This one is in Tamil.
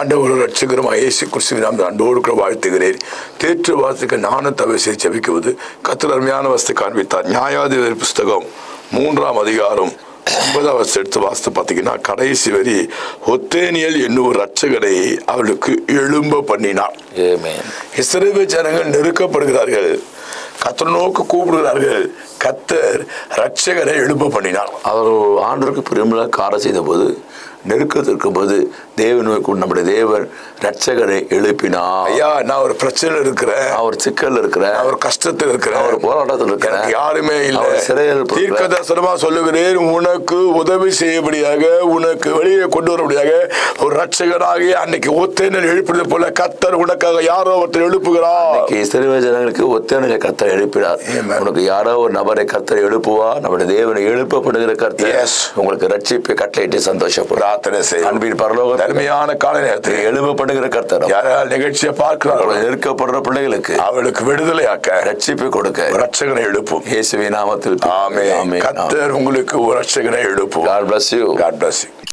ஆண்டவர் ரட்சகரமாக இயேசு கிறிஸ்துவின் நாம் அன்போடு கூட வாழ்த்துகிறேன் தேற்று வார்த்தைக்கு நானும் தவிசை ஜெபிக்குவது கத்திர அருமையான வசத்தை காண்பித்தார் நியாயாதிபதி புஸ்தகம் மூன்றாம் அதிகாரம் ஒன்பதாம் வருஷம் எடுத்து வாசித்து பார்த்தீங்கன்னா கடைசி வரி ஒத்தேனியல் என்னும் ஒரு ரட்சகரை அவளுக்கு எழும்ப பண்ணினார் Amen. இஸ்ரேல் ஜனங்கள் நெருக்கப்படுகிறார்கள் கத்தர் நோக்கு கூப்பிடுகிறார்கள் கத்தர் ரட்சகரை எழும்ப பண்ணினார் அவர் ஆண்டவருக்கு பிரியமுள்ள காரம் செய்த போது நெருக்கத்தில் இருக்கும்போது தேவனுக்கு நம்முடைய தேவன் ரட்சகரை எழுப்பினார் ஐயா நான் ஒரு பிரச்சனை இருக்கிறேன் அவர் சிக்கல் இருக்கிற நான் ஒரு கஷ்டத்தில் இருக்கிறேன் அவர் போராட்டத்தில் இருக்கிற எனக்கு யாருமே இல்லை அவர் சிறையில் இருக்கிற- தீர்க்க தரிசனமா சொல்லுகிறேன் உனக்கு உதவி செய்யபடியாக உனக்கு வெளியே கொண்டு வரபடியாக ஒரு ரட்சகனாகி அன்னைக்கு ஒத்தேனல் எழுப்புறது போல கத்தர் உனக்காக யாரோ ஒருத்தர் எழுப்புகிறார் இன்னைக்கு இஸ்ரவேல் ஜனங்களுக்கு ஒத்தனையை கத்தர் எழுப்பினார் Amen. உனக்கு யாரோ ஒரு நபரை கத்தர் எழுப்புவார் நம்முடைய தேவனை எழுப்பப்படுகிற கர்த்தர் Yes. உங்களுக்கு ரட்சிப்பை கட்டளையிட்டு சந்தோஷப்படும் பிரார்த்தனை செய்யும் அன்பின் பரலோக அருமையான கால நேரத்தில் எழுப்பப்படுகிற கர்த்தர் யாரால் நிகழ்ச்சியை பார்க்கிறார்களோ நெருக்கப்படுற பிள்ளைகளுக்கு அவளுக்கு விடுதலையாக்க ரட்சிப்பை கொடுக்க ஒரு ரட்சகனை எழுப்பும் இயேசுவின் நாமத்தில் ஆமே ஆமென். கத்தர் உங்களுக்கு ஒரு ரட்சகனை எழுப்பும் God bless you. God bless you